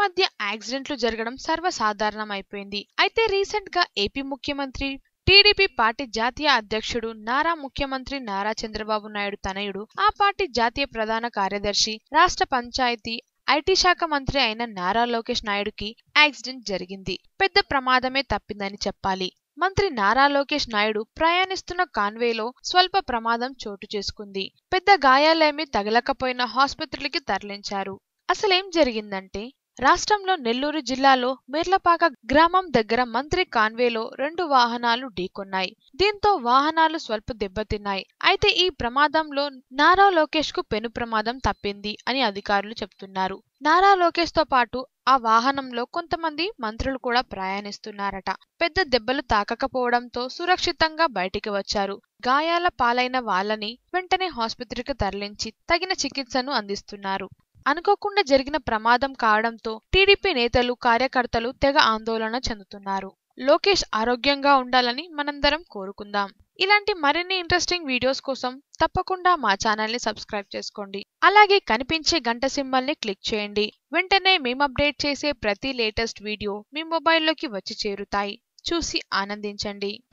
మధ్య యాక్సిడెంట్లు జరగడం సర్వసాధారణం అయిపోయింది అయితే రీసెంట్ గా ఏపీ ముఖ్యమంత్రి టీడీపీ పార్టీ జాతీయ అధ్యక్షుడు నారా ముఖ్యమంత్రి నారా చంద్రబాబు నాయుడు తనయుడు ఆ పార్టీ జాతీయ ప్రధాన కార్యదర్శి రాష్ట్ర పంచాయతీ ఐటీ శాఖ మంత్రి అయిన నారా లోకేష్ నాయుడుకి యాక్సిడెంట్ జరిగింది పెద్ద ప్రమాదమే తప్పిందని చెప్పాలి మంత్రి నారా లోకేష్ నాయుడు ప్రయాణిస్తున్న కాన్వేలో స్వల్ప ప్రమాదం చోటు చేసుకుంది పెద్ద గాయాలేమీ తగలకపోయినా ఆసుపత్రికి తరలించారు అసలేం జరిగిందంటే రాష్ట్రంలో నెల్లూరు జిల్లాలో మిర్లపాక గ్రామం దగ్గర మంత్రి కాన్వేలో రెండు వాహనాలు ఢీకొన్నాయి దీంతో వాహనాలు స్వల్ప దెబ్బతిన్నాయి అయితే ఈ ప్రమాదంలో నారా లోకేష్ కు పెను ప్రమాదం తప్పింది అని అధికారులు చెబుతున్నారు నారా లోకేష్ తో పాటు ఆ వాహనంలో కొంతమంది మంత్రులు కూడా ప్రయాణిస్తున్నారట పెద్ద దెబ్బలు తాకకపోవడంతో సురక్షితంగా బయటికి వచ్చారు గాయాల పాలైన వాళ్ళని వెంటనే ఆసుపత్రికి తరలించి తగిన చికిత్సను అందిస్తున్నారు అనుకోకుండా జరిగిన ప్రమాదం కావడంతో టీడీపీ నేతలు కార్యకర్తలు తెగ ఆందోళన చెందుతున్నారు లోకేష్ ఆరోగ్యంగా ఉండాలని మనందరం కోరుకుందాం ఇలాంటి మరిన్ని ఇంట్రెస్టింగ్ వీడియోస్ కోసం తప్పకుండా మా ఛానల్ ని సబ్స్క్రైబ్ చేసుకోండి అలాగే కనిపించే గంట సింబల్ ని క్లిక్ చేయండి వెంటనే మేము అప్డేట్ చేసే ప్రతి లేటెస్ట్ వీడియో మీ మొబైల్లోకి వచ్చి చేరుతాయి చూసి ఆనందించండి